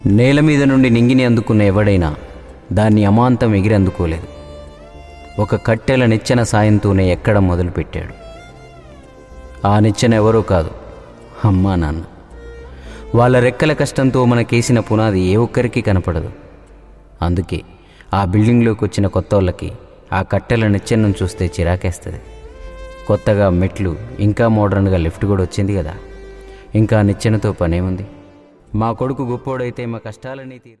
నేల మీద నుండి నింగిని అందుకున్న ఎవడైనా దాన్ని అమాంతం ఎగిరి అందుకోలేదు ఒక కట్టెల నిచ్చెన సాయంతోనే ఎక్కడం మొదలుపెట్టాడు ఆ నిచ్చెన ఎవరో కాదు అమ్మా నాన్న వాళ్ళ రెక్కల కష్టంతో మనకేసిన పునాది ఏ ఒక్కరికి కనపడదు అందుకే ఆ బిల్డింగ్లోకి వచ్చిన కొత్త వాళ్ళకి ఆ కట్టెల నిచ్చెనను చూస్తే చిరాకేస్తుంది కొత్తగా మెట్లు ఇంకా మోడర్న్గా లిఫ్ట్ కూడా వచ్చింది కదా ఇంకా నిచ్చెనతో పనేముంది మా కొడుకు గొప్పోడైతే మా కష్టాలన్నీ తీరు